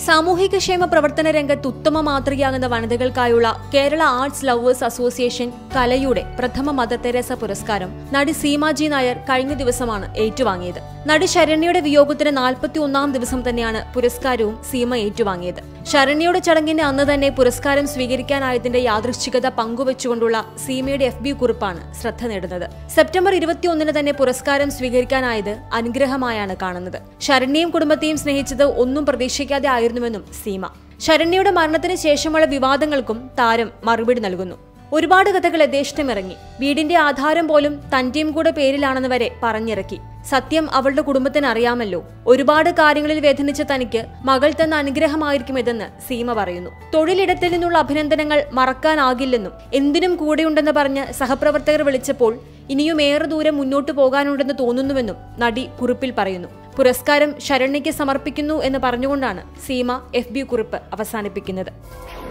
സാമൂഹിക ക്ഷേമ പ്രവർത്തന രംഗത്ത് ഉത്തമ മാതൃകയാകുന്ന വനിതകൾക്കായുള്ള കേരള ആർട്സ് ലവേഴ്സ് അസോസിയേഷൻ കലയുടെ പ്രഥമ മദർ തെരേസ പുരസ്കാരം നടി സീമാജി നായർ കഴിഞ്ഞ ദിവസമാണ് ഏറ്റുവാങ്ങിയത് നടി ശരണ്യയുടെ വിയോഗത്തിന് നാൽപ്പത്തി ഒന്നാം ദിവസം തന്നെയാണ് പുരസ്കാരവും സീമ ഏറ്റുവാങ്ങിയത് ശരണ്യയുടെ ചടങ്ങിന്റെ അന്ന് തന്നെ പുരസ്കാരം സ്വീകരിക്കാനായതിന്റെ യാദൃശ്ചികത പങ്കുവച്ചുകൊണ്ടുള്ള സീമയുടെ എഫ് ബി കുറിപ്പാണ് ശ്രദ്ധ നേടുന്നത് സെപ്റ്റംബർ ഇരുപത്തിയൊന്നിന് തന്നെ പുരസ്കാരം സ്വീകരിക്കാനായത് അനുഗ്രഹമായാണ് കാണുന്നത് ശരണ്യയും കുടുംബത്തെയും സ്നേഹിച്ചത് ഒന്നും പ്രതീക്ഷിക്കാതെ ആയിരുന്നുവെന്നും സീമ ശരണ്യയുടെ മരണത്തിന് ശേഷമുള്ള വിവാദങ്ങൾക്കും താരം മറുപടി നൽകുന്നു ഒരുപാട് കഥകൾ യഥേഷ്ടം ഇറങ്ങി വീടിന്റെ ആധാരം പോലും തന്റെയും കൂടെ പേരിലാണെന്ന് വരെ പറഞ്ഞിറക്കി സത്യം അവളുടെ കുടുംബത്തിന് അറിയാമല്ലോ ഒരുപാട് കാര്യങ്ങളിൽ വേദനിച്ച തനിക്ക് മകൾ തന്ന അനുഗ്രഹമായിരിക്കും ഇതെന്ന് സീമ പറയുന്നു തൊഴിലിടത്തിൽ നിന്നുള്ള അഭിനന്ദനങ്ങൾ മറക്കാനാകില്ലെന്നും എന്തിനും കൂടെയുണ്ടെന്ന് പറഞ്ഞ് സഹപ്രവർത്തകർ വിളിച്ചപ്പോൾ ഇനിയും ഏറെ ദൂരം മുന്നോട്ട് പോകാനുണ്ടെന്ന് തോന്നുന്നുവെന്നും നടി കുറിപ്പിൽ പറയുന്നു പുരസ്കാരം ശരണ്യയ്ക്ക് സമർപ്പിക്കുന്നു എന്ന് പറഞ്ഞുകൊണ്ടാണ് സീമ എഫ് ബി കുറിപ്പ് അവസാനിപ്പിക്കുന്നത്